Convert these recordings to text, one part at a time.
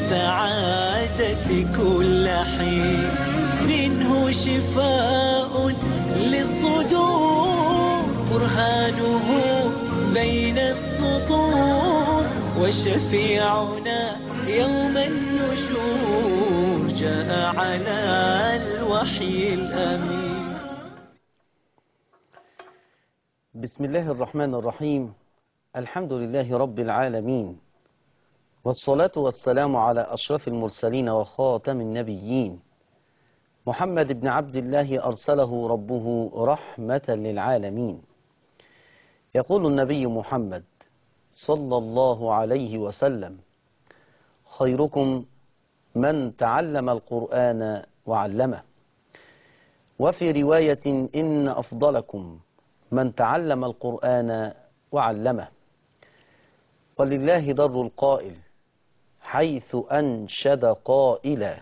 السعادة كل حين منه شفاء للصدور برهانه بين السطور وشفيعنا يوم النشور جاء على الوحي الأمين بسم الله الرحمن الرحيم الحمد لله رب العالمين والصلاة والسلام على أشرف المرسلين وخاتم النبيين محمد بن عبد الله أرسله ربه رحمة للعالمين يقول النبي محمد صلى الله عليه وسلم خيركم من تعلم القرآن وعلمه وفي رواية إن أفضلكم من تعلم القرآن وعلمه ولله در القائل حيث أنشد قائلا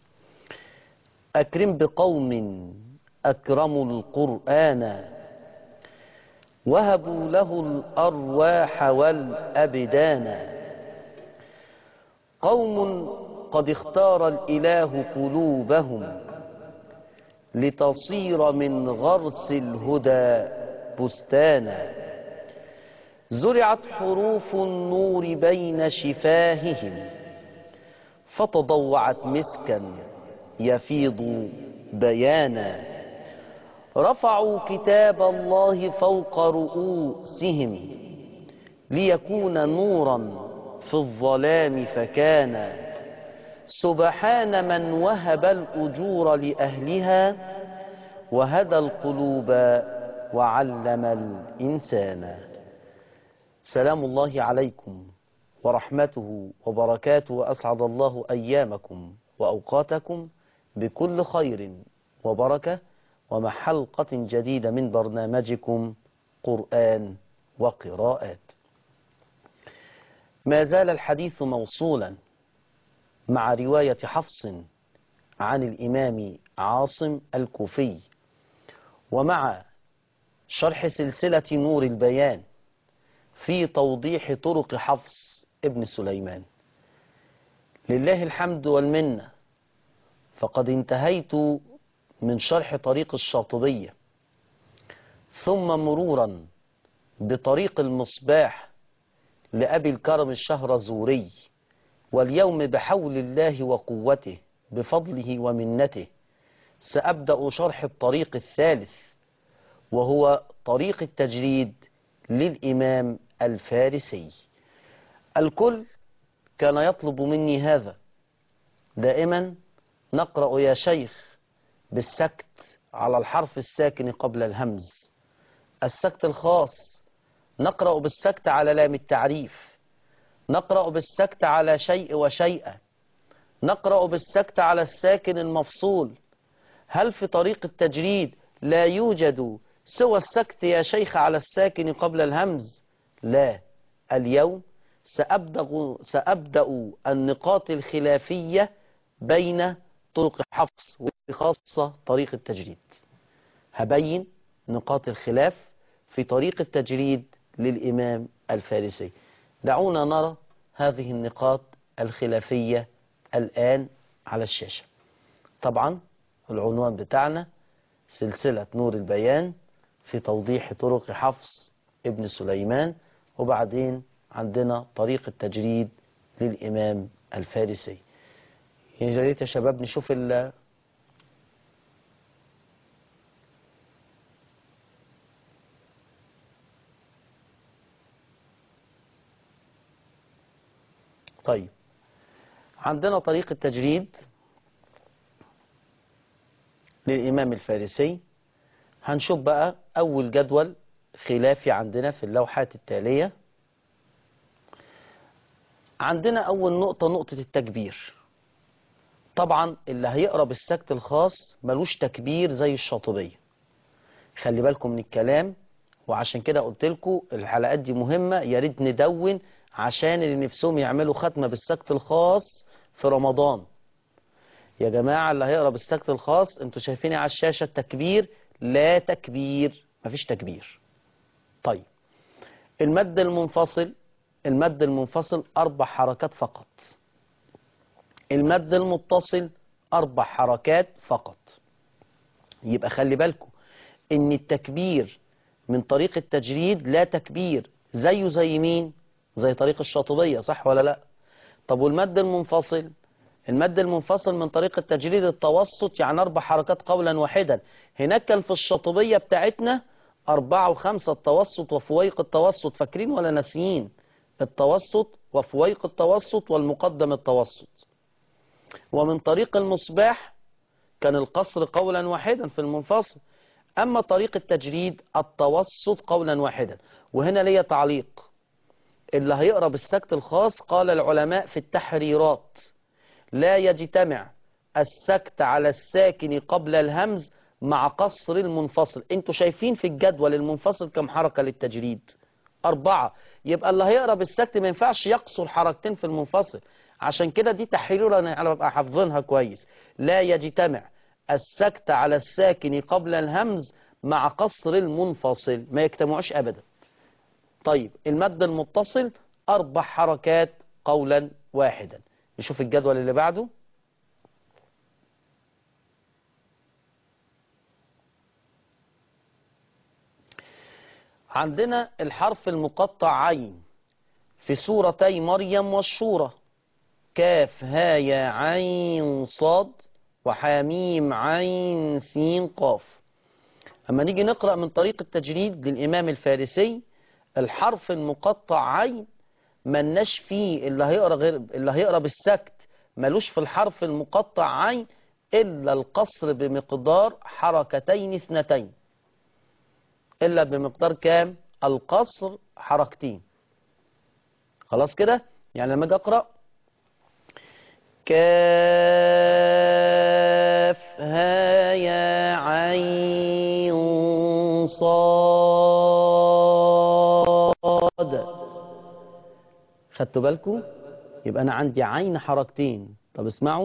أكرم بقوم أكرموا القرآن وهبوا له الأرواح والأبدان قوم قد اختار الإله قلوبهم لتصير من غرس الهدى بستانا زرعت حروف النور بين شفاههم فتضوعت مسكا يفيض بيانا رفعوا كتاب الله فوق رؤوسهم ليكون نورا في الظلام فكان سبحان من وهب الأجور لأهلها وهدى القلوب وعلم الإنسان سلام الله عليكم ورحمته وبركاته وأسعد الله أيامكم وأوقاتكم بكل خير وبركة ومع حلقة جديدة من برنامجكم قرآن وقراءات ما زال الحديث موصولا مع رواية حفص عن الإمام عاصم الكوفي ومع شرح سلسلة نور البيان في توضيح طرق حفص ابن سليمان لله الحمد والمنة فقد انتهيت من شرح طريق الشاطبية ثم مرورا بطريق المصباح لأبي الكرم الشهرزوري واليوم بحول الله وقوته بفضله ومنته سأبدأ شرح الطريق الثالث وهو طريق التجريد للإمام الفارسي الكل كان يطلب مني هذا دائما نقرأ يا شيخ بالسكت على الحرف الساكن قبل الهمز السكت الخاص نقرأ بالسكت على لام التعريف نقرأ بالسكت على شيء وشيئا نقرأ بالسكت على الساكن المفصول هل في طريق التجريد لا يوجد سوى السكت يا شيخ على الساكن قبل الهمز لا اليوم سأبدأ, سأبدأ النقاط الخلافية بين طرق حفص وخاصة طريق التجريد هبين نقاط الخلاف في طريق التجريد للإمام الفارسي دعونا نرى هذه النقاط الخلافية الآن على الشاشة طبعا العنوان بتاعنا سلسلة نور البيان في توضيح طرق حفص ابن سليمان وبعدين عندنا طريق التجريد للإمام الفارسي يا ريت يا شباب نشوف ال طيب عندنا طريق التجريد للإمام الفارسي هنشوف بقى أول جدول خلافي عندنا في اللوحات التالية عندنا أول نقطة نقطة التكبير طبعا اللي هيقرا بالسكت الخاص ملوش تكبير زي الشاطبية خلي بالكم من الكلام وعشان كده قلت لكم الحلقات دي مهمة يا ريت ندون عشان اللي نفسهم يعملوا ختمة بالسكت الخاص في رمضان يا جماعة اللي هيقرا بالسكت الخاص انتوا شايفين على الشاشة التكبير لا تكبير مفيش تكبير طيب المد المنفصل المد المنفصل أربع حركات فقط المد المتصل أربع حركات فقط يبقى خلي بالكم إن التكبير من طريق التجريد لا تكبير زيه زي مين زي طريق الشاطبية صح ولا لا طب والمد المنفصل المد المنفصل من طريق التجريد التوسط يعني أربع حركات قولا واحدا هناك كان في الشاطبية بتاعتنا أربعة وخمسة التوسط وفويق التوسط فاكرين ولا ناسيين التوسط وفويق التوسط والمقدم التوسط ومن طريق المصباح كان القصر قولا واحدا في المنفصل أما طريق التجريد التوسط قولا واحدا وهنا ليا تعليق اللي هيقرأ بالسكت الخاص قال العلماء في التحريرات لا يجتمع السكت على الساكن قبل الهمز مع قصر المنفصل انتوا شايفين في الجدول المنفصل كم حركة للتجريد أربعة يبقى اللي هيقرأ بالسكت ما ينفعش يقصر حركتين في المنفصل عشان كده دي تحرير انا ببقى حافظينها كويس لا يجتمع السكت على الساكن قبل الهمز مع قصر المنفصل ما يجتمعوش أبدا طيب المد المتصل أربع حركات قولا واحدا نشوف الجدول اللي بعده عندنا الحرف المقطع عين في سورتي مريم والشورى كاف ها يا عين صاد وحاميم عين سين قاف أما نيجي نقرأ من طريق التجريد للإمام الفارسي الحرف المقطع عين ملناش فيه اللي هيقرأ غير اللي هيقرأ بالسكت ملوش في الحرف المقطع عين إلا القصر بمقدار حركتين اثنتين إلا بمقدار كام القصر حركتين خلاص كده يعني لما اجي اقرا كاف ها يا عين صاد خدتوا بالكم يبقى انا عندي عين حركتين طب اسمعوا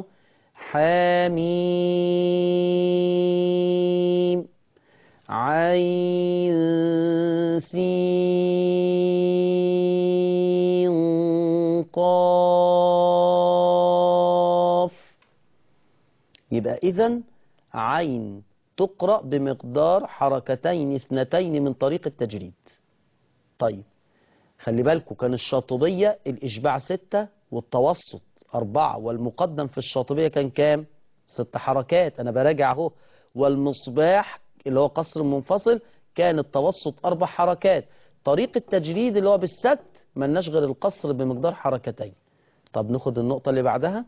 حميم عين سين قاف يبقى إذن عين تقرأ بمقدار حركتين اثنتين من طريق التجريد طيب خلي بالكم كان الشاطبية الإشباع ستة والتوسط أربعة والمقدم في الشاطبية كان كام؟ ست حركات أنا براجع أهو والمصباح اللي هو قصر منفصل كان التوسط أربع حركات طريق التجريد اللي هو بالسكت ملناش غير القصر بمقدار حركتين طب ناخد النقطة اللي بعدها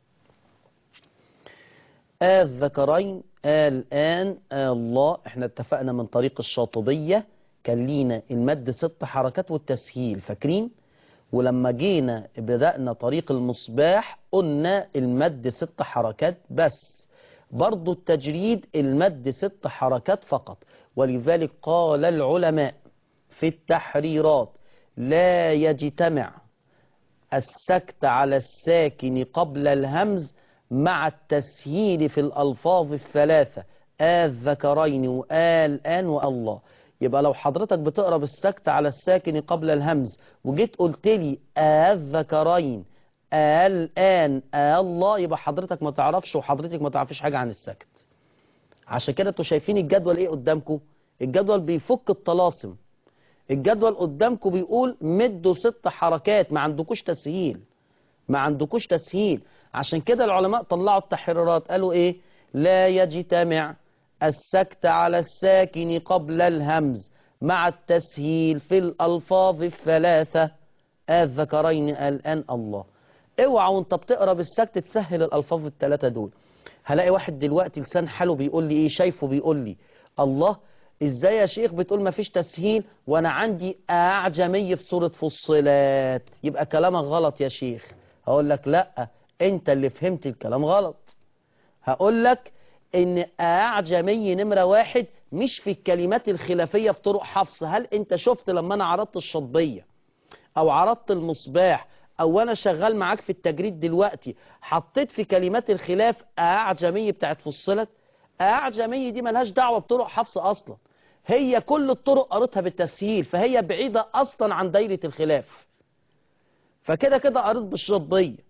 الذكرين الآن الله احنا اتفقنا من طريق الشاطبية كان لينا المد ست حركات والتسهيل فاكرين ولما جينا بدأنا طريق المصباح قلنا المد ست حركات بس برضو التجريد المد ست حركات فقط ولذلك قال العلماء في التحريرات لا يجتمع السكت على الساكن قبل الهمز مع التسهيل في الألفاظ الثلاثة الذكرين وآل آن والله يبقى لو حضرتك بتقرأ بالسكت على الساكن قبل الهمز وجيت قلت لي الذكرين الآن الله يبقى حضرتك ما تعرفش وحضرتك ما تعرفش حاجة عن السكت عشان كده انتوا شايفين الجدول ايه قدامكم الجدول بيفك الطلاسم الجدول قدامكم بيقول مدوا ست حركات ما عندكوش تسهيل ما عندكوش تسهيل عشان كده العلماء طلعوا التحريرات قالوا ايه لا يجتمع السكت على الساكن قبل الهمز مع التسهيل في الألفاظ الثلاثة الذكرين الآن الله اوعى وانت بتقرا بالسكت تسهل الألفاظ الثلاثة دول هلاقي واحد دلوقتي لسان حاله بيقول لي ايه شايفه بيقول لي الله ازاي يا شيخ بتقول ما فيش تسهيل وانا عندي اعجمي في سورة فصلات يبقى كلامك غلط يا شيخ هقول لك لا انت اللي فهمت الكلام غلط هقول لك ان اعجمي نمرة واحد مش في الكلمات الخلافية في طرق حفص هل انت شفت لما انا عرضت الشطبية او عرضت المصباح او انا شغال معاك في التجريد دلوقتي حطيت في كلمات الخلاف اعجمي بتاعت فصلت اعجمي دي ملهاش دعوة بطرق حفص اصلا هي كل الطرق قريتها بالتسهيل فهي بعيدة اصلا عن دايرة الخلاف فكده كده قريت بالشطبية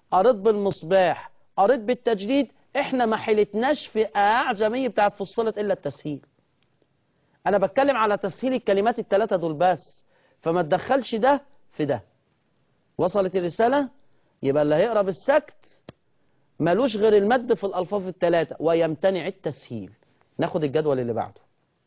قريت بالمصباح قريت بالتجريد احنا ما حيلتناش في اعجميه بتاعت فصلة الا التسهيل انا بتكلم على تسهيل الكلمات الثلاثه دول بس فما تدخلش ده في ده وصلت الرساله يبقى اللي هيقرا بالسكت ملوش غير المد في الالفاظ الثلاثه ويمتنع التسهيل ناخد الجدول اللي بعده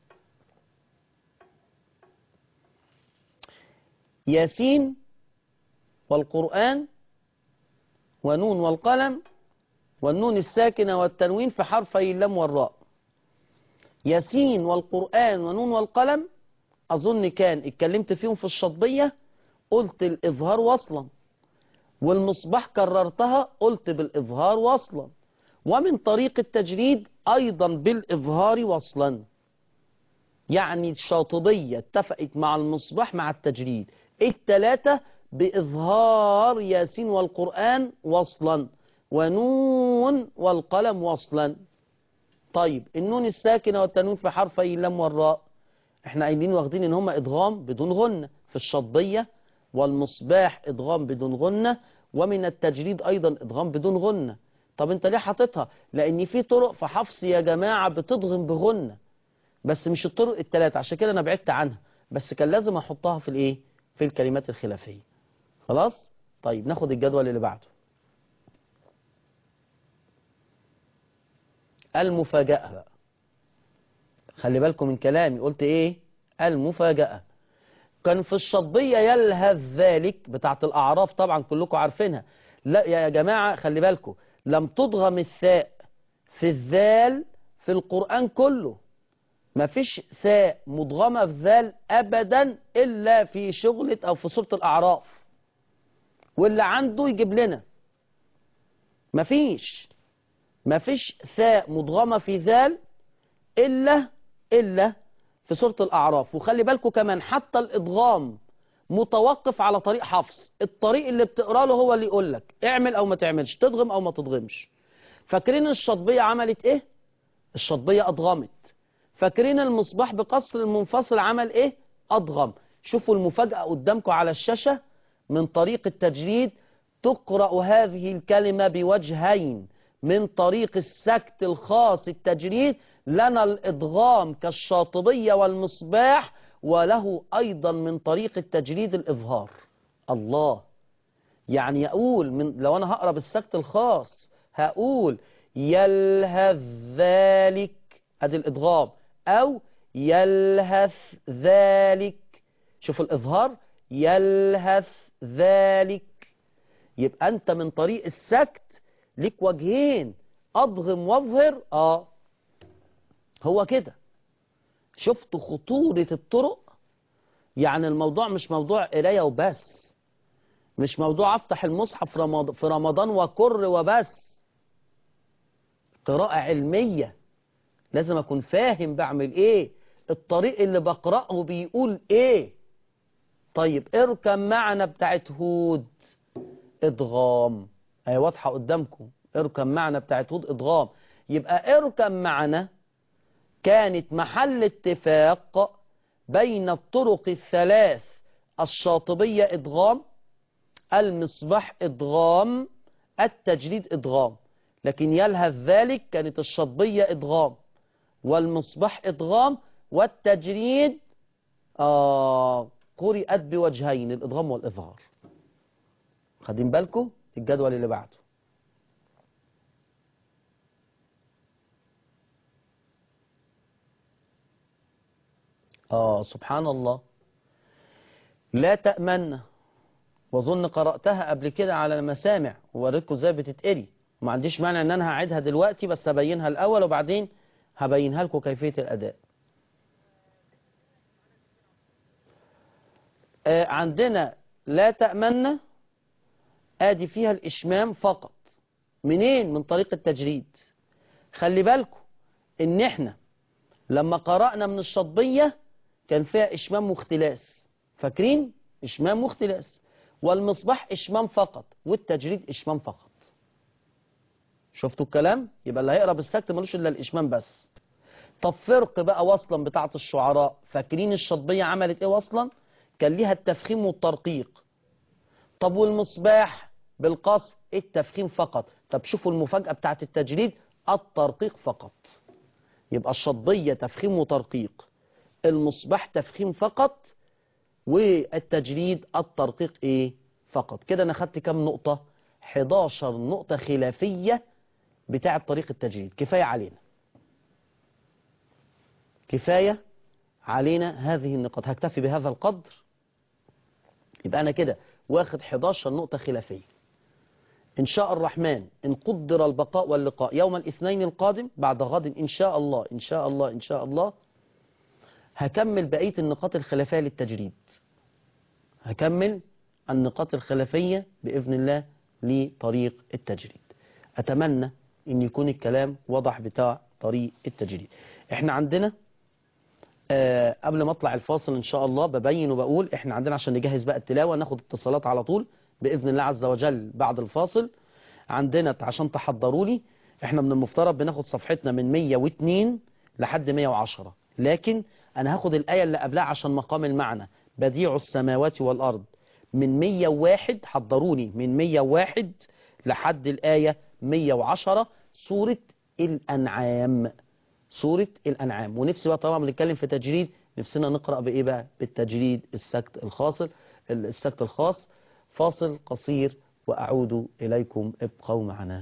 ياسين والقرآن ونون والقلم والنون الساكنة والتنوين في حرفي اللام والراء ياسين والقرآن ونون والقلم أظن كان اتكلمت فيهم في الشطبية قلت الإظهار وصلا والمصباح كررتها قلت بالإظهار وصلا ومن طريق التجريد أيضا بالإظهار وصلا يعني الشاطبية اتفقت مع المصباح مع التجريد التلاتة بإظهار ياسين والقرآن وصلا ونون والقلم وصلا طيب النون الساكنة والتنوين في حرفي اللام والراء احنا قايلين واخدين ان هم ادغام بدون غنة في الشطبية والمصباح ادغام بدون غنة ومن التجريد ايضا ادغام بدون غنة طب انت ليه حاططها لان في طرق في حفص يا جماعة بتضغم بغنة بس مش الطرق الثلاثة عشان كده انا بعدت عنها بس كان لازم احطها في الايه في الكلمات الخلافية خلاص طيب ناخد الجدول اللي بعده المفاجأة بقى خلي بالكم من كلامي قلت ايه المفاجأة كان في الشطبية يلهث ذلك بتاعت الأعراف طبعا كلكم عارفينها لا يا جماعة خلي بالكم لم تضغم الثاء في الذال في القرآن كله ما فيش ثاء مضغمة في ذال أبدا إلا في شغلة أو في سورة الأعراف واللي عنده يجيب لنا ما فيش ما فيش ثاء مضغمة في ذال إلا إلا في سورة الأعراف وخلي بالكم كمان حتى الإضغام متوقف على طريق حفص الطريق اللي بتقرا له هو اللي يقول لك اعمل أو ما تعملش تضغم أو ما تضغمش فاكرين الشطبية عملت إيه؟ الشطبية أضغمت فاكرين المصباح بقصر المنفصل عمل إيه؟ أضغم شوفوا المفاجأة قدامكم على الشاشة من طريق التجريد تقرأ هذه الكلمة بوجهين من طريق السكت الخاص التجريد لنا الإضغام كالشاطبية والمصباح وله أيضا من طريق التجريد الإظهار الله يعني يقول من لو أنا هقرأ بالسكت الخاص هقول يلهث ذلك أدي الإضغام أو يلهث ذلك شوف الإظهار يلهث ذلك يبقى أنت من طريق السكت ليك وجهين أضغم واظهر آه هو كده شفتوا خطورة الطرق يعني الموضوع مش موضوع قراية وبس مش موضوع افتح المصحف في رمضان, في رمضان وكر وبس قراءة علمية لازم اكون فاهم بعمل ايه الطريق اللي بقرأه بيقول ايه طيب اركب معنا بتاعت هود ادغام هي واضحة قدامكم اركب معنا بتاعت هود ادغام يبقى اركب معنا كانت محل اتفاق بين الطرق الثلاث الشاطبية ادغام المصباح ادغام التجريد ادغام لكن يلهث ذلك كانت الشاطبية ادغام والمصباح ادغام والتجريد آه قرئت بوجهين الادغام والاظهار خدين بالكم الجدول اللي بعده آه سبحان الله لا تأمن وظن قرأتها قبل كده على المسامع ووريتكم ازاي بتتقري ما عنديش مانع ان انا هعيدها دلوقتي بس ابينها الاول وبعدين هبينها لكم كيفية الاداء آه عندنا لا تأمن ادي فيها الاشمام فقط منين من طريق التجريد خلي بالكم ان احنا لما قرأنا من الشطبية كان فيها إشمام واختلاس فاكرين إشمام واختلاس والمصباح إشمام فقط والتجريد إشمام فقط شفتوا الكلام يبقى اللي هيقرا بالسكت ملوش إلا الإشمام بس طب فرق بقى وصلا بتاعة الشعراء فاكرين الشطبية عملت إيه وصلا كان ليها التفخيم والترقيق طب والمصباح بالقصر التفخيم فقط طب شوفوا المفاجأة بتاعت التجريد الترقيق فقط يبقى الشطبية تفخيم وترقيق المصباح تفخيم فقط والتجريد الترقيق ايه فقط كده انا خدت كام نقطة 11 نقطة خلافية بتاعة طريق التجريد كفاية علينا كفاية علينا هذه النقاط هكتفي بهذا القدر يبقى أنا كده واخد 11 نقطة خلافية إن شاء الرحمن إن قدر البقاء واللقاء يوم الاثنين القادم بعد غد إن شاء الله إن شاء الله إن شاء الله هكمل بقية النقاط الخلافية للتجريد هكمل النقاط الخلافية بإذن الله لطريق التجريد أتمنى أن يكون الكلام وضح بتاع طريق التجريد احنا عندنا آه قبل ما اطلع الفاصل ان شاء الله ببين وبقول احنا عندنا عشان نجهز بقى التلاوة ناخد اتصالات على طول بإذن الله عز وجل بعد الفاصل عندنا عشان تحضروا لي احنا من المفترض بناخد صفحتنا من 102 لحد 110 لكن انا هاخد الآية اللي قبلها عشان مقام المعنى بديع السماوات والأرض من 101 حضروني من 101 لحد الآية 110 سورة الأنعام سورة الأنعام ونفسي بقى طالما بنتكلم في تجريد نفسنا نقرأ بإيه بقى بالتجريد السكت الخاص السكت الخاص فاصل قصير وأعود إليكم ابقوا معنا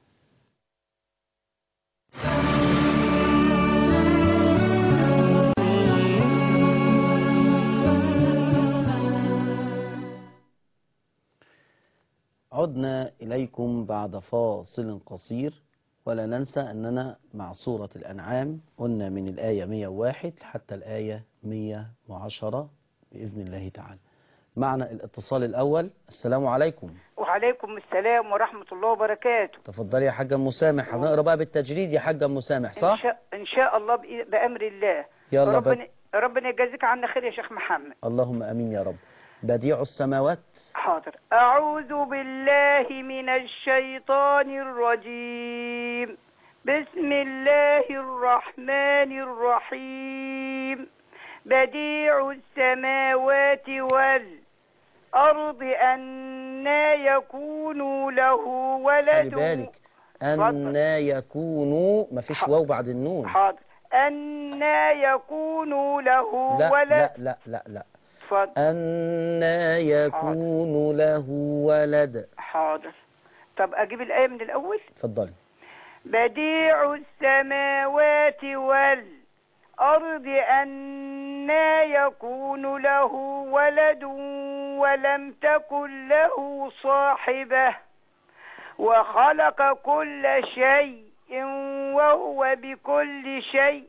عدنا إليكم بعد فاصل قصير ولا ننسى أننا مع سورة الأنعام قلنا من الآية 101 حتى الآية 110 بإذن الله تعالى معنا الاتصال الأول السلام عليكم وعليكم السلام ورحمة الله وبركاته تفضلي يا حاجة مسامح هنقرا بقى بالتجريد يا حاجة مسامح إن صح؟ شاء, إن شاء الله بإ- بأمر الله يلا ربنا, ربنا يجازيك عنا خير يا شيخ محمد اللهم أمين يا رب بديع السماوات حاضر أعوذ بالله من الشيطان الرجيم بسم الله الرحمن الرحيم بديع السماوات والأرض أنا يكون له خلي ولد بالك أن يكونوا مفيش حاضر. واو بعد النون حاضر أنا يكون له لا ولد لا لا لا لا اتفضل أن يكون له ولد حاضر طب أجيب الآية من الأول اتفضلي بديع السماوات والأرض أنا يكون له ولد ولم تكن له صاحبة وخلق كل شيء وهو بكل شيء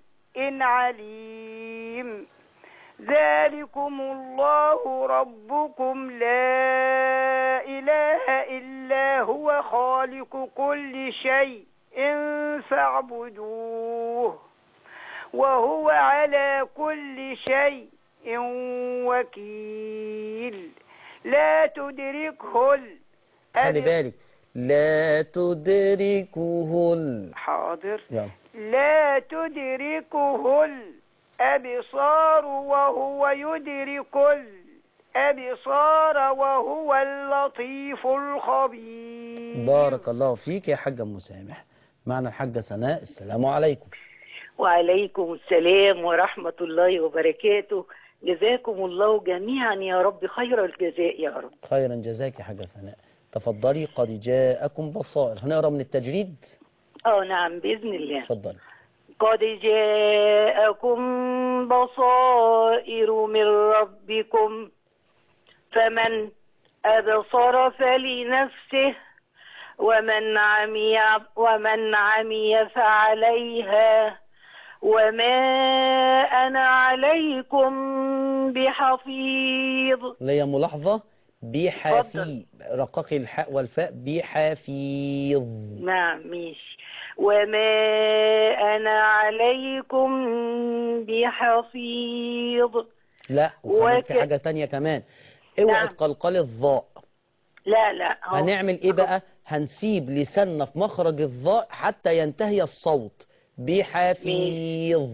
عليم ذلكم الله ربكم لا إله إلا هو خالق كل شيء فاعبدوه وهو على كل شيء وكيل لا تدركه ال- خلي بالك لا تدركه ال... حاضر يلا لا تدركه الأبصار وهو يدرك الأبصار وهو اللطيف الخبير بارك الله فيك يا حاجة مسامح معنا الحاجة سناء السلام عليكم وعليكم السلام ورحمة الله وبركاته جزاكم الله جميعا يا رب خير الجزاء يا رب خيرا جزاك يا حاجة سناء تفضلي قد جاءكم بصائر هنقرا من التجريد اه نعم بإذن الله تفضلي قد جاءكم بصائر من ربكم فمن أبصر فلنفسه ومن عمي ومن عمي فعليها وما أنا عليكم بحفيظ ليا ملاحظة بحفي رققي الحاء والفاء بحفيظ نعم ماشي وما أنا عليكم بحفيظ لا وكمان في وك- حاجة تانية كمان اوعي نعم. تقلقلي الظاء لا لا هو- هنعمل ايه بقى هنسيب لساننا في مخرج الظاء حتى ينتهي الصوت بحفيظ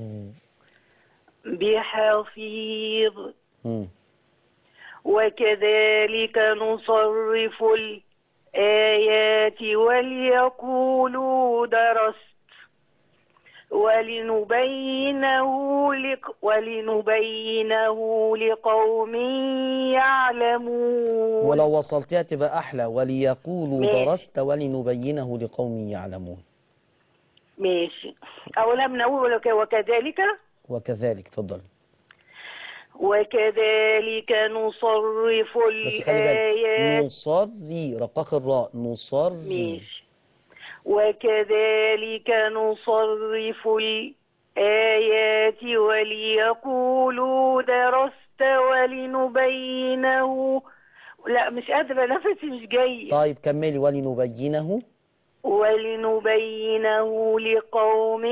بحفيظ مم. وكذلك نصرف الآيات وليقولوا درست ولنبينه لق ولنبينه لقوم يعلمون ولو وصلتها تبقى أحلى وليقولوا ماشي. درست ولنبينه لقوم يعلمون ماشي أولم نقول وك- وكذلك وكذلك تفضل وكذلك نصرف بس خلي بالك الآيات نصري رقاق الراء نصري ماشي وكذلك نصرف الآيات وليقولوا درست ولنبينه لا مش قادرة نفسي مش جاي طيب كملي ولنبينه ولنبينه لقوم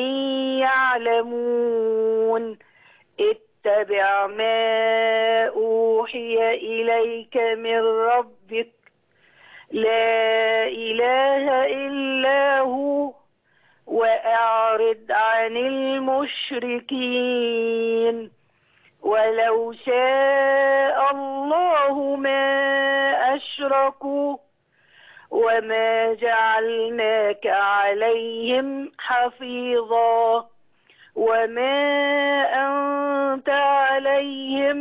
يعلمون اتبع ما أوحي إليك من ربك لا إله إلا هو وأعرض عن المشركين ولو شاء الله ما أشركوا وما جعلناك عليهم حفيظا وما أنت عليهم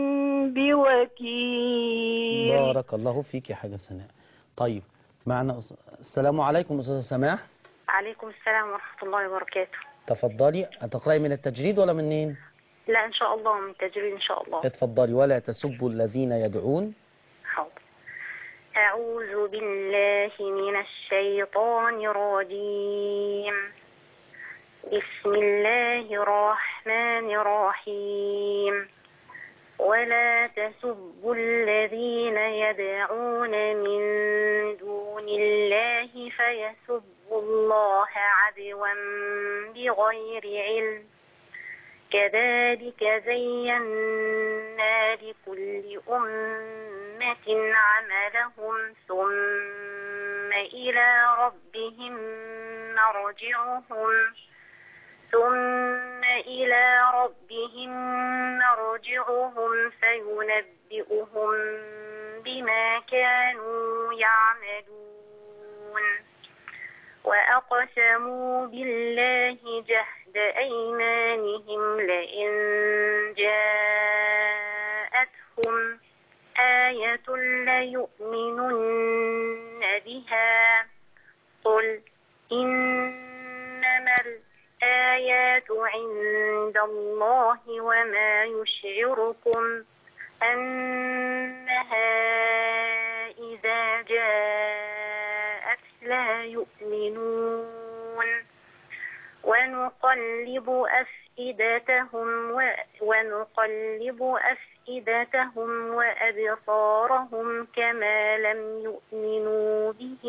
بوكيل بارك الله فيك يا حاجة سناء طيب معنا أس- السلام عليكم أستاذة سماح عليكم السلام ورحمة الله وبركاته تفضلي هتقرأي من التجريد ولا منين لا إن شاء الله من تجريد إن شاء الله اتفضلي ولا تسبوا الذين يدعون حاضر أعوذ بالله من الشيطان الرجيم بسم الله الرحمن الرحيم ولا تسبوا الذين يدعون من دون الله فيسبوا الله عدوا بغير علم كذلك زينا لكل أمة عملهم ثم إلى ربهم مرجعهم ثم إلى ربهم مرجعهم فينبئهم بما كانوا يعملون وأقسموا بالله جهد أيمانهم لئن جاءتهم آية ليؤمنن بها قل إنما الآيات عند الله وما يشعركم أنها إذا جاءت لا يؤمنون ونقلب أفئدتهم و... ونقلب أفئدتهم وأبصارهم كما لم يؤمنوا به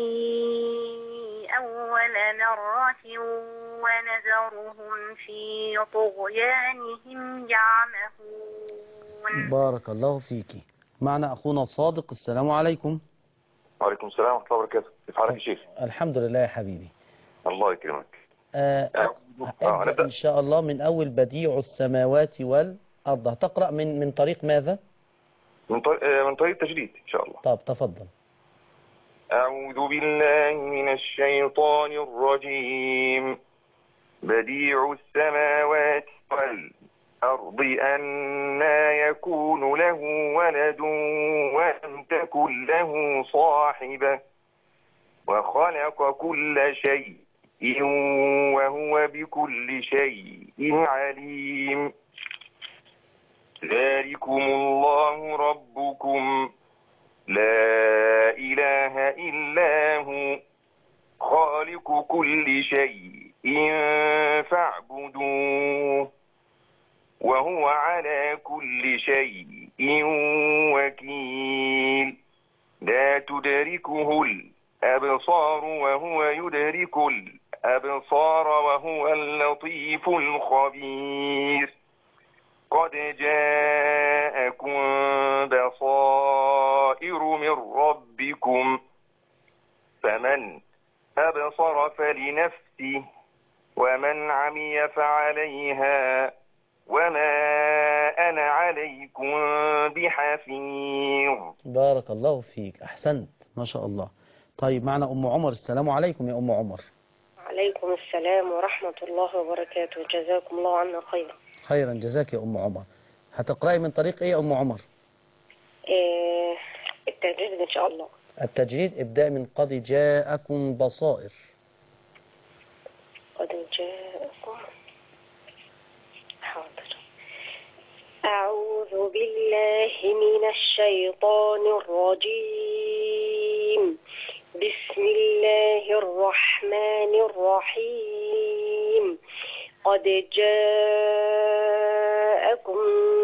أول مرة ونذرهم في طغيانهم يعمهون بارك الله فيك معنا أخونا صادق السلام عليكم وعليكم السلام ورحمة الله وبركاته كيف حالك يا شيخ الحمد لله يا حبيبي الله يكرمك آه، آه، أبدأ نبدأ. إن شاء الله من أول بديع السماوات والأرض هتقرأ من من طريق ماذا؟ من طريق آه، من طريق التجريد إن شاء الله طب تفضل أعوذ بالله من الشيطان الرجيم بديع السماوات والأرض أنا يكون له ولد ولم تكن له صاحبة وخلق كل شيء وهو بكل شيء عليم ذلكم الله ربكم لا إله إلا هو خالق كل شيء فاعبدوه وهو على كل شيء وكيل لا تدركه الأبصار وهو يدرك الأبصار وهو اللطيف الخبير قد جاءكم بصائر من ربكم فمن أبصر فلنفسه ومن عمي فعليها وما أنا عليكم بحفيظ بارك الله فيك أحسنت ما شاء الله طيب معنا أم عمر السلام عليكم يا أم عمر عليكم السلام ورحمة الله وبركاته جزاكم الله عنا خيرا خيرا جزاك يا أم عمر هتقرأي من طريق إيه يا أم عمر إيه التجديد إن شاء الله التجريد ابدأ من قد جاءكم بصائر قد جاءكم حاضر أعوذ بالله من الشيطان الرجيم بسم الله الرحمن الرحيم قد جاءكم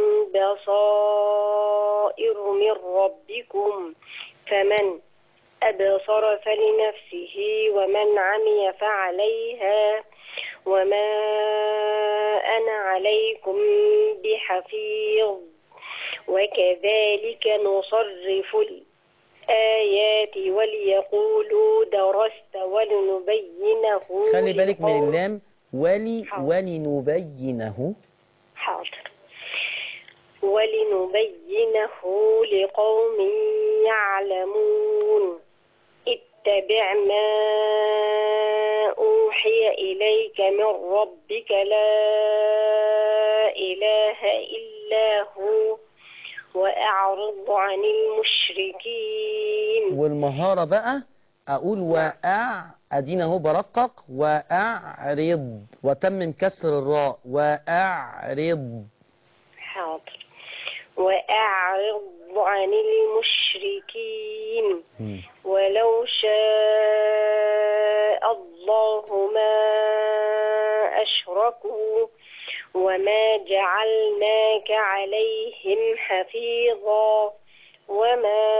بصائر من ربكم فمن أبصر فلنفسه ومن عمي فعليها وما أنا عليكم بحفيظ وكذلك نصرف الآيات وليقولوا درست ولنبينه خلي بالك من لقوم- اللام ولي حاضر. ولنبينه حاضر ولنبينه لقوم يعلمون اتبع ما أوحي إليك من ربك لا إله إلا هو وأعرض عن المشركين والمهارة بقى أقول وأع أدينا أهو برقق وأعرض وتمم كسر الراء وأعرض حاضر وأعرض عن المشركين مم. ولو شاء الله ما أشركوا وما جعلناك عليهم حفيظا وما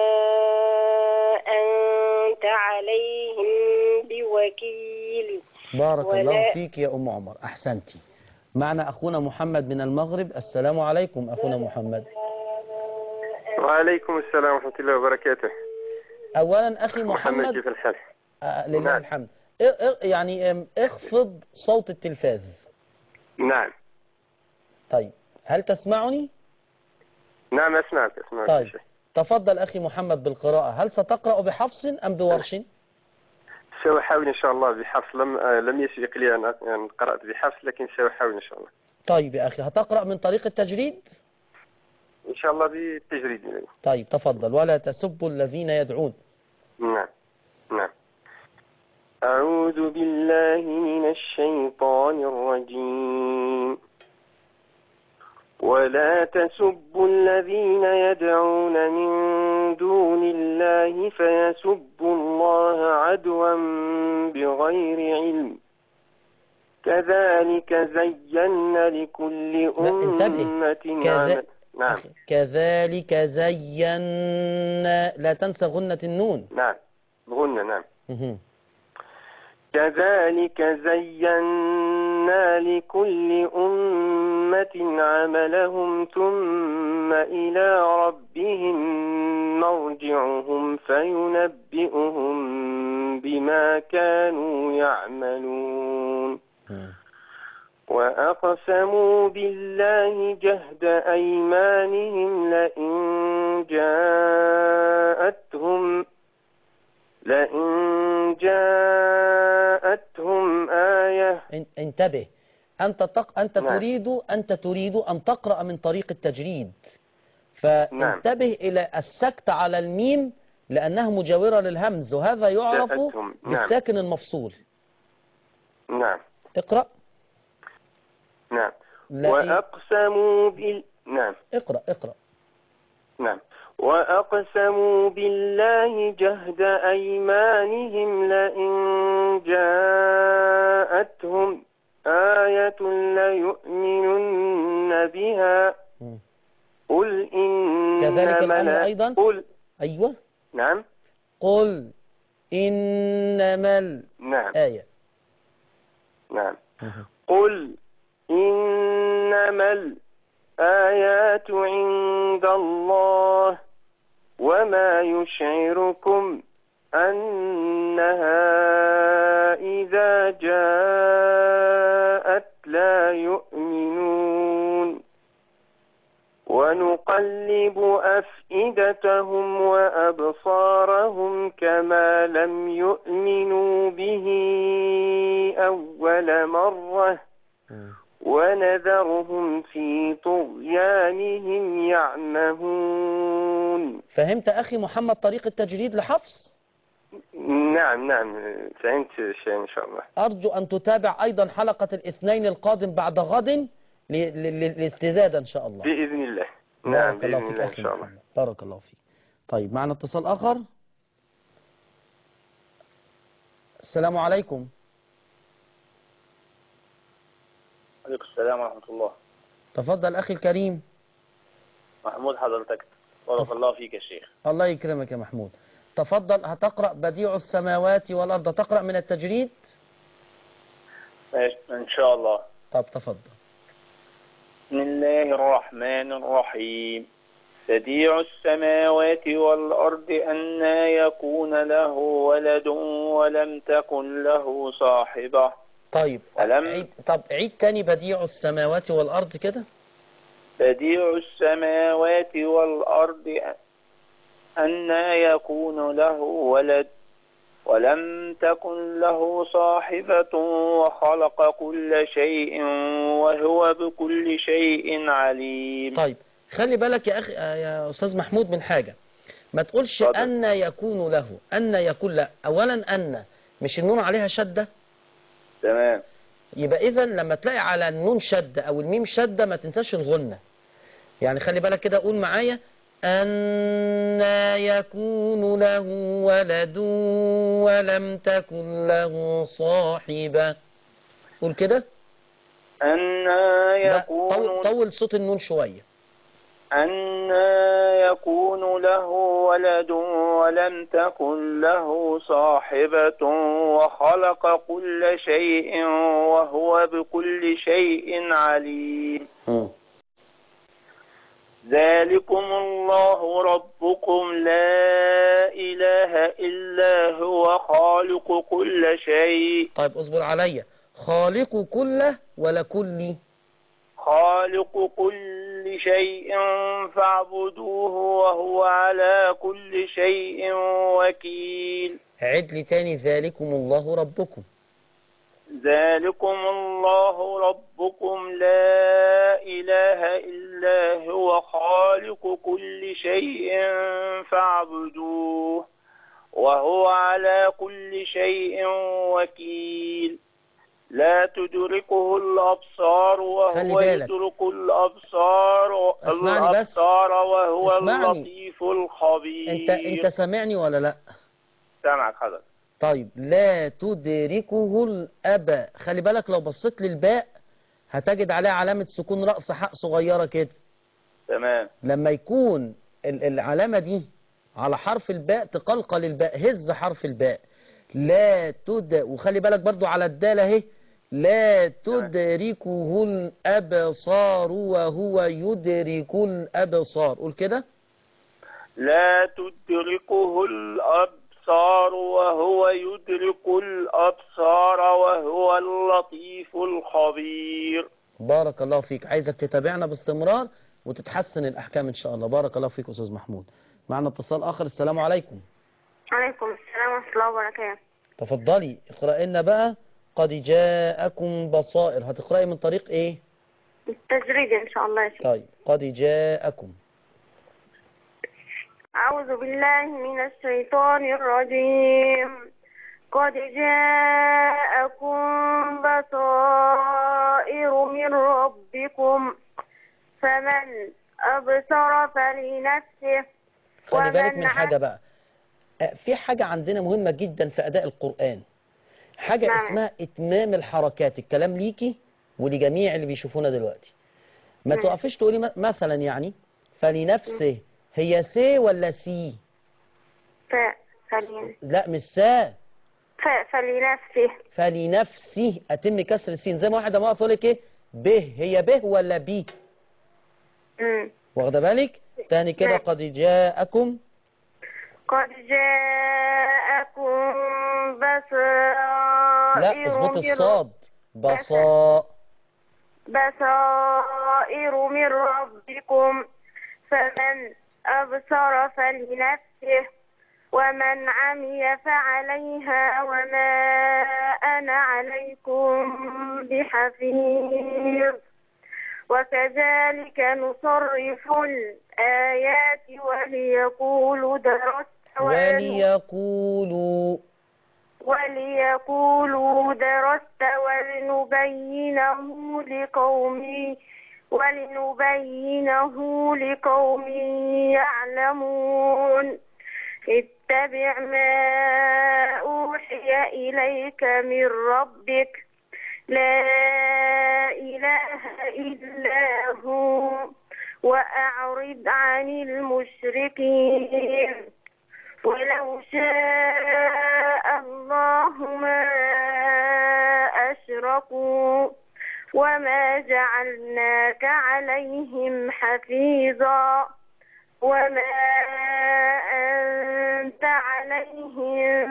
أنت عليهم بوكيل بارك ولا- الله فيك يا أم عمر أحسنتي معنا أخونا محمد من المغرب السلام عليكم أخونا محمد وعليكم السلام ورحمة الله وبركاته أولا أخي محمد محمد كيف الحال آه، لله نعم. الحمد إ- إ- يعني أم، اخفض صوت التلفاز نعم طيب هل تسمعني؟ نعم أسمعك أسمعك طيب يا شيخ. تفضل أخي محمد بالقراءة هل ستقرأ بحفص أم بورش؟ سأحاول إن شاء الله بحفص لم آه، لم يسبق لي أن أن قرأت بحفص لكن سأحاول إن شاء الله طيب يا أخي هتقرأ من طريق التجريد؟ إن شاء الله بالتجريد طيب تفضل ولا تسبوا الذين يدعون نعم نعم أعوذ بالله من الشيطان الرجيم ولا تسبوا الذين يدعون من دون الله فيسبوا الله عدوا بغير علم كذلك زينا لكل لا، انتبه. أمة كذا- عمل نعم أخي، كذلك زينا لا تنسى غنة النون نعم غنى نعم مهم. كذلك زينا لكل أمة عملهم ثم إلى ربهم مرجعهم فينبئهم بما كانوا يعملون مم. وأقسموا بالله جهد أيمانهم لئن جاءتهم لئن جاءتهم آية ان- انتبه أنت تق... أنت نعم. تريد أنت تريد أن تقرأ من طريق التجريد فانتبه إلى السكت على الميم لأنها مجاورة للهمز وهذا يعرف جاءتهم. نعم. بالساكن المفصول نعم اقرأ نعم لئن- وأقسموا بال نعم اقرأ اقرأ نعم وأقسموا بالله جهد أيمانهم لئن جاءتهم آية ليؤمنن بها مم. قل إنما كذلك الأمر لا- أيضا؟ قل أيوة نعم قل إنما نعم الآية نعم قل إنما الآيات عند الله وما يشعركم أنها إذا جاءت لا يؤمنون ونقلب أفئدتهم وأبصارهم كما لم يؤمنوا به أول مرة ونذرهم في طغيانهم يعمهون فهمت أخي محمد طريق التجريد لحفص نعم نعم فهمت شيء إن شاء الله أرجو أن تتابع أيضا حلقة الاثنين القادم بعد غد ل- ل- ل- للاستزادة إن شاء الله بإذن الله نعم بارك الله بإذن فيك الله إن أخي شاء الله محمد بارك الله فيك طيب معنا اتصال آخر السلام عليكم عليكم السلام ورحمة الله تفضل أخي الكريم محمود حضرتك بارك الله فيك يا شيخ الله يكرمك يا محمود تفضل هتقرأ بديع السماوات والأرض تقرأ من التجريد ماشي، إن شاء الله طب تفضل بسم الله الرحمن الرحيم بديع السماوات والأرض أنا يكون له ولد ولم تكن له صاحبة طيب ألم عيد طب عيد تاني بديع السماوات والأرض كده بديع السماوات والأرض أنا يكون له ولد ولم تكن له صاحبة وخلق كل شيء وهو بكل شيء عليم طيب خلي بالك يا أخي آه، يا أستاذ محمود من حاجة ما تقولش اتفضل. أن يكون له أن يكون لا أولا أن مش النون عليها شدة تمام يبقى إذا لما تلاقي على النون شدة أو الميم شدة ما تنساش الغنة يعني خلي بالك كده قول معايا أن يكون له ولد ولم تكن له صاحبة قول كده أنا لا، يكون طول, طول صوت النون شوية أنا يكون له ولد ولم تكن له صاحبة وخلق كل شيء وهو بكل شيء عليم ذلكم الله ربكم لا إله إلا هو خالق كل شيء طيب اصبر عليا خالق كله ولا كلي خالق كل شيء فاعبدوه وهو على كل شيء وكيل عد لي تاني ذلكم الله ربكم ذلكم الله ربكم لا إله إلا هو خالق كل شيء فاعبدوه وهو على كل شيء وكيل لا تدركه الأبصار خلي وهو بالك. يدرك الأبصار اسمعني بس. الأبصار وهو اسمعني. اللطيف الخبير انت انت سامعني ولا لا سامعك حضرتك طيب لا تدركه الأب خلي بالك لو بصيت للباء هتجد عليها علامة سكون رأس حق صغيرة كده تمام لما يكون ال- العلامة دي على حرف الباء تقلقل الباء هز حرف الباء لا تد وخلي بالك برضو على الدال اهي لا تدركه الأبصار وهو يدرك الأبصار قول كده لا تدركه الأبصار وهو يدرك الأبصار وهو اللطيف الخبير بارك الله فيك عايزك تتابعنا باستمرار وتتحسن الأحكام إن شاء الله بارك الله فيك أستاذ محمود معنا اتصال آخر السلام عليكم عليكم السلام ورحمة الله وبركاته تفضلي اقرأي لنا بقى قد جاءكم بصائر هتقرأي من طريق ايه التجريد إن شاء الله يا شيخ طيب قد جاءكم أعوذ بالله من الشيطان الرجيم قد جاءكم بصائر من ربكم فمن أبصر فلنفسه خلي بالك ومن من حاجة بقى آه، في حاجة عندنا مهمة جدا في أداء القرآن حاجة نعم. اسمها إتمام الحركات الكلام ليكي ولجميع اللي بيشوفونا دلوقتي ما نعم. تقفيش تقولي م- مثلا يعني فلنفسه هي سي ولا سي ف... فلن... لا مش سا ف... فلنفسه فلنفسه أتم كسر السين زي ما واحد ما يقول لك إيه به هي به ولا بي مم. واخده بالك تاني كده نعم. قد جاءكم قد جاءكم بصائر لا اظبط من الصاد بصاء بصائر من ربكم فمن أبصر فلنفسه ومن عمي فعليها وما أنا عليكم بحفيظ وكذلك نصرف الآيات وليقولوا درست وليقولوا وليقولوا درست ولنبينه لقوم ولنبينه لقوم يعلمون اتبع ما أوحي إليك من ربك لا إله إلا هو وأعرض عن المشركين ولو شاء الله ما أشركوا وما جعلناك عليهم حفيظا وما أنت عليهم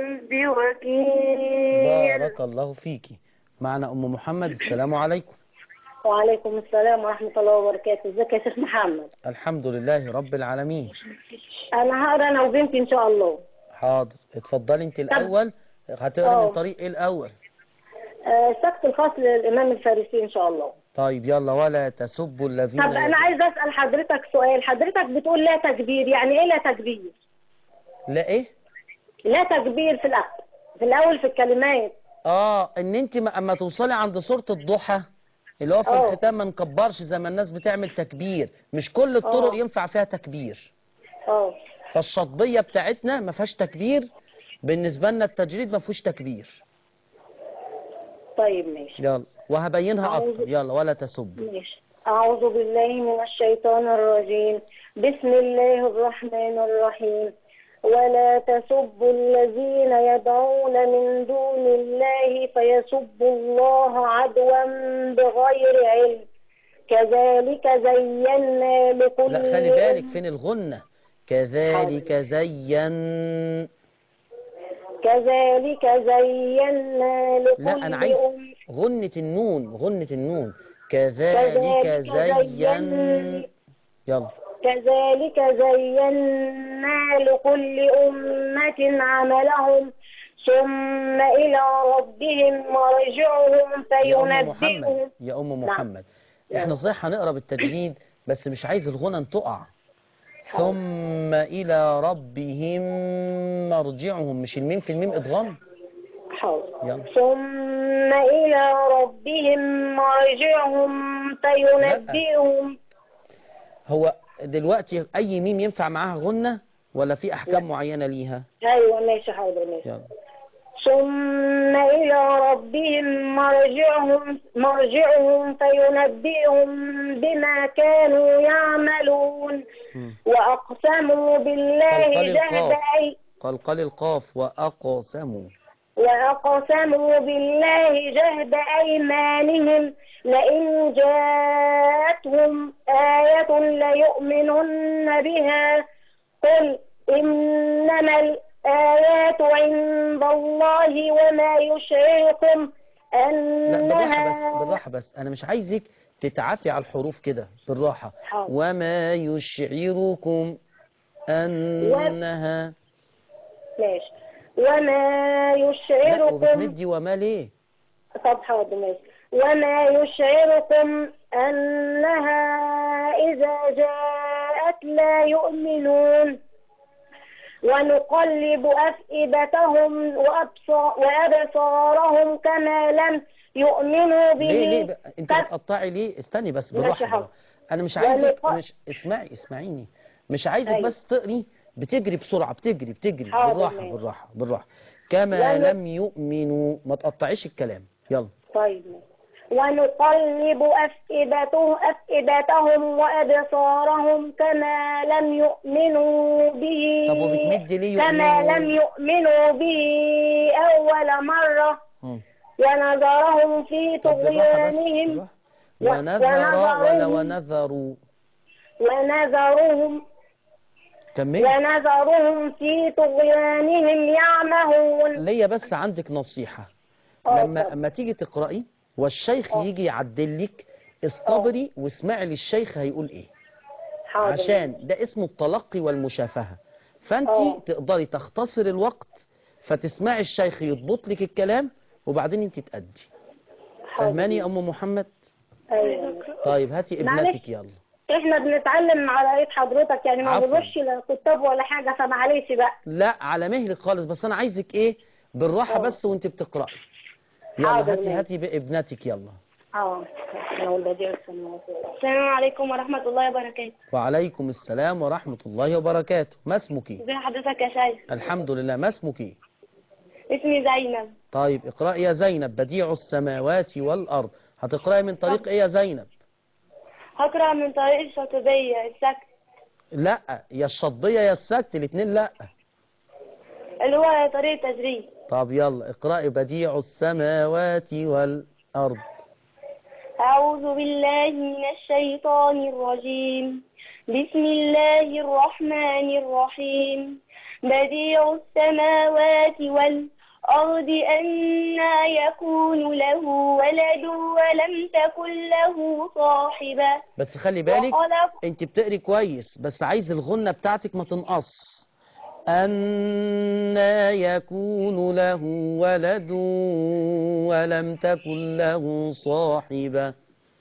بوكيل بارك الله فيكي معنا أم محمد السلام عليكم وعليكم السلام ورحمة الله وبركاته ازيك يا شيخ محمد الحمد لله رب العالمين أنا هقرا أنا وبنتي إن شاء الله حاضر اتفضلي انت الأول هتقري اه. من طريق ايه الأول آه، السقف الخاص للإمام الفارسي إن شاء الله طيب يلا ولا تسبوا الذين طب أنا عايز أسأل حضرتك سؤال حضرتك بتقول لا تكبير يعني إيه لا تكبير لا ايه لا تكبير في الأول في الأول في الكلمات اه ان انت ما- اما توصلي عند سورة الضحى اللي هو في اه. الختام ما نكبرش زي ما الناس بتعمل تكبير مش كل الطرق اه. ينفع فيها تكبير اه فالشطبية بتاعتنا ما فيهاش تكبير بالنسبة لنا التجريد ما فيهوش تكبير طيب ماشي يلا وهبينها أعوذ- اكتر يلا ولا تسبوا ماشي أعوذ بالله من الشيطان الرجيم بسم الله الرحمن الرحيم ولا تسبوا الذين يدعون من دون الله فيسبوا الله عدوا بغير علم كذلك زينا لكل لا خلي بالك أمة- فين الغنة كذلك زين كذلك زينا لكل لا انا عايز أمة غنة النون غنة النون كذلك كذلك زين زين يلا كذلك زينا لكل أمة عملهم ثم إلى ربهم مرجعهم يا ام فينبئهم محمد يا ام محمد احنا صحيح هنقرا بالتجديد بس مش عايز الغنى تقع ثم الى ربهم مرجعهم مش الميم في الميم ادغام حاضر يلا ثم إلى ربهم مرجعهم فينبئهم هو دلوقتي اي ميم ينفع معاها غنة ولا في احكام معينة ليها أيوة ماشي حاضر ماشي يلا ثم إلى ربهم مرجعهم مرجعهم فينبئهم بما كانوا يعملون مم. وأقسموا بالله قلقل جهد القاف. أي قلقل القاف واقسموا وأقسموا بالله جهد أيمانهم لئن جاءتهم آية ليؤمنن بها قل إنما الآيات عند الله وما يشعركم لا بالراحة بس أنها بالراحة بس أنا مش عايزك تتعافي على الحروف كده بالراحة حاضر. وما يشعركم أنها ماشي وما لا يشعركم وبتمدي وما ليه طب حاضر ماشي وما يشعركم أنها إذا جاءت لا يؤمنون ونقلب أفئدتهم وأبصار وأبصارهم كما لم يؤمنوا به ليه ليه بقى؟ انت كم- بتقطعي ليه استني بس ماشي بالراحة حاضر. بالراحة. انا مش عايزك ولقاء- مش اسمعي اسمعيني مش عايزك أيوة. بس تقري بتجري بسرعة بتجري بتجري حاضر، بالراحة ماشي. بالراحة بالراحة كما ول- لم يؤمنوا ما تقطعيش الكلام يلا طيب ونقلب أفئدته أفئدتهم وأبصارهم كما لم يؤمنوا به طب وبتمدي ليه كما يؤمنوا؟ لم يؤمنوا به أول مرة مم. ونذرهم في طب بالراحة بس طغيانهم بالراحة. و- ونذر ولا ونذرهم- ونذروا ونذرهم كمل ونذرهم في طغيانهم يعمهون ليا بس عندك نصيحة آه، لما طبعا. اما تيجي تقرأي والشيخ يجي يعدل لك اصطبري واسمعي للشيخ هيقول ايه حاضر عشان ده اسمه التلقي والمشافهة فانت آه. تقدري تختصر الوقت فتسمعي الشيخ يضبط لك الكلام وبعدين انت تأدي فهماني يا ام محمد ايوه طيب هاتي معلش. ابنتك يلا احنا بنتعلم على ايد حضرتك يعني ما عفواً. بنروحش لا كتاب ولا حاجه فمعلش بقى لا على مهلك خالص بس انا عايزك ايه بالراحه آه. بس وانت بتقراي يلا حاضر، هاتي ماشي. هاتي بابنتك يلا اه انا والبديع السماوات السلام عليكم ورحمه الله وبركاته وعليكم السلام ورحمه الله وبركاته ما اسمك ازي حضرتك يا شيخ الحمد لله ما اسمك اسمي زينب طيب اقرأي يا زينب بديع السماوات والأرض هتقرأي من طريق ايه يا زينب هقرا من طريق الشاطبيه السكت لا يا الشطبية يا السكت الاتنين لا اللي هو طريق التجريد طب يلا اقرأي بديع السماوات والأرض أعوذ بالله من الشيطان الرجيم بسم الله الرحمن الرحيم بديع السماوات والأرض أنا يكون له ولد ولم تكن له صاحبة بس خلي بالك وخلق انت بتقري كويس بس عايز الغنة بتاعتك ما تنقص أنا يكون له ولد ولم تكن له صاحبة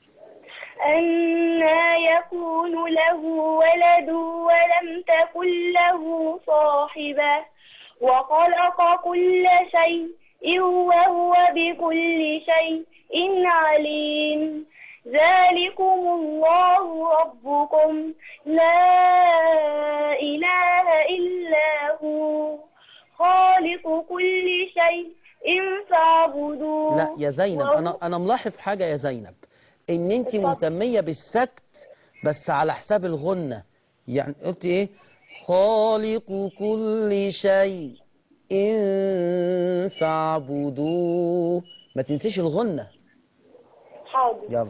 أنا يكون له ولد ولم تكن له صاحبة وخلق كل شيء وهو بكل شيء عليم ذلكم الله ربكم لا إله إلا هو خالق كل شيء فاعبدوه لا يا زينب وهو- انا انا ملاحظ حاجه يا زينب ان انت اتفضل. مهتميه بالسكت بس على حساب الغنه يعني قلت ايه خالق كل شيء ان فاعبدوه ما تنسيش الغنه حاضر يلا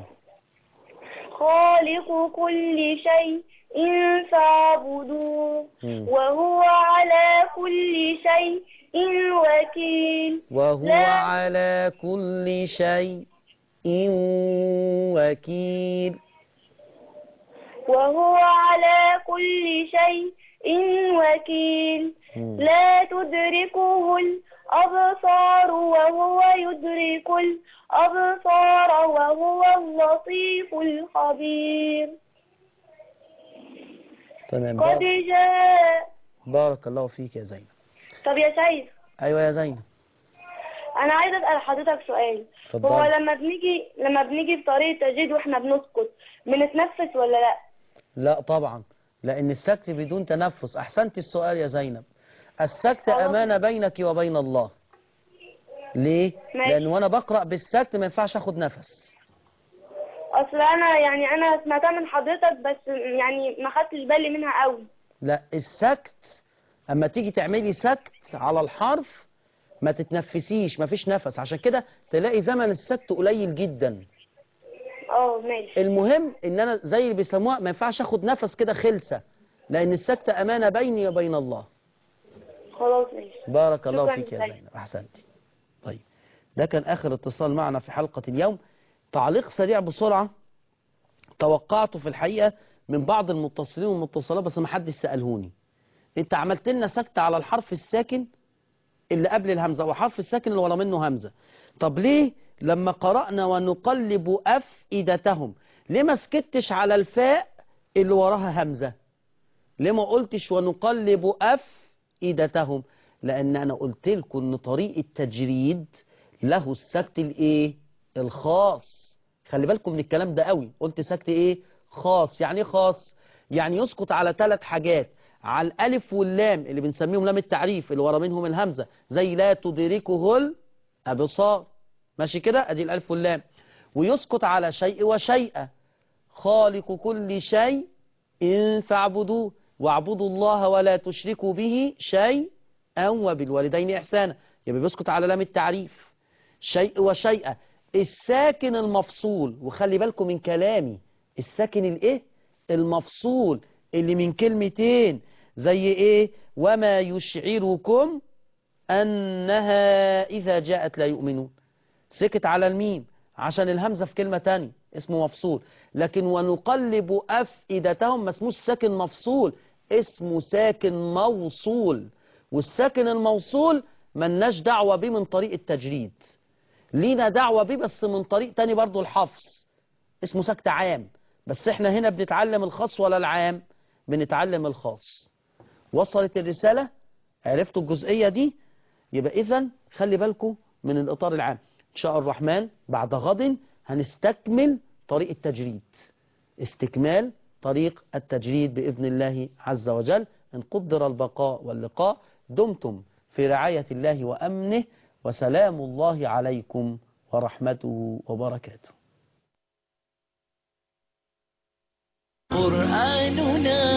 خالق كل شيء فاعبدوه مم. وهو على كل شيء وكيل وهو لا. على كل شيء وكيل وهو على كل شيء وكيل مم. لا تدركه الأبصار وهو يدرك الأبصار وهو اللطيف الخبير تمام قد بارك, جاء بارك الله فيك يا زينب طب يا سيد ايوه يا زينب أنا عايزة أسأل حضرتك سؤال اتفضل. هو لما بنيجي لما بنيجي بطريقة تجديد واحنا بنسكت بنتنفس ولا لا؟ لا طبعا لأن السكت بدون تنفس أحسنت السؤال يا زينب السكت خلاص. أمانة بينك وبين الله ليه؟ ماشي. لأن وأنا بقرأ بالسكت ما ينفعش أخد نفس أصل أنا يعني أنا سمعتها من حضرتك بس يعني ما خدتش بالي منها قوي لا السكت أما تيجي تعملي سكت على الحرف ما تتنفسيش ما فيش نفس عشان كده تلاقي زمن السكت قليل جدا اه ماشي المهم ان انا زي اللي بيسموها ما ينفعش اخد نفس كده خلسه لان السكت امانه بيني وبين الله خلاص ماشي بارك الله شكراً فيك يا لك. زينب احسنتي طيب ده كان اخر اتصال معنا في حلقه اليوم تعليق سريع بسرعه توقعته في الحقيقه من بعض المتصلين والمتصلات بس ما حدش سالهوني انت عملت لنا سكت على الحرف الساكن اللي قبل الهمزه وحرف الساكن اللي ورا منه همزه طب ليه لما قرانا ونقلب افئدتهم ليه ما سكتش على الفاء اللي وراها همزه ليه ما قلتش ونقلب افئدتهم لان انا قلت لكم ان طريق التجريد له السكت الايه الخاص خلي بالكم من الكلام ده قوي قلت سكت ايه خاص يعني ايه خاص يعني يسقط على ثلاث حاجات على الالف واللام اللي بنسميهم لام التعريف اللي ورا منهم الهمزه زي لا تدركه الابصار ماشي كده ادي الالف واللام ويسقط على شيء وشيئا خالق كل شيء إن فاعبدوه واعبدوا الله ولا تشركوا به شيئا وبالوالدين إحسانا يبقى بيسقط على لام التعريف شيء وشيئا الساكن المفصول وخلي بالكم من كلامي الساكن الايه المفصول اللي من كلمتين زي ايه وما يشعركم انها اذا جاءت لا يؤمنون سكت على الميم عشان الهمزة في كلمة تانية اسمه مفصول لكن ونقلب أفئدتهم ما اسموش ساكن مفصول اسمه ساكن موصول والساكن الموصول ملناش دعوة بيه من طريق التجريد لينا دعوة بيه بس من طريق تاني برضو الحفظ اسمه سكت عام بس احنا هنا بنتعلم الخاص ولا العام بنتعلم الخاص وصلت الرسالة عرفتوا الجزئية دي يبقى إذا خلي بالكم من الإطار العام إن شاء الرحمن بعد غد هنستكمل طريق التجريد استكمال طريق التجريد بإذن الله عز وجل إن قدر البقاء واللقاء دمتم في رعاية الله وأمنه وسلام الله عليكم ورحمته وبركاته قرآننا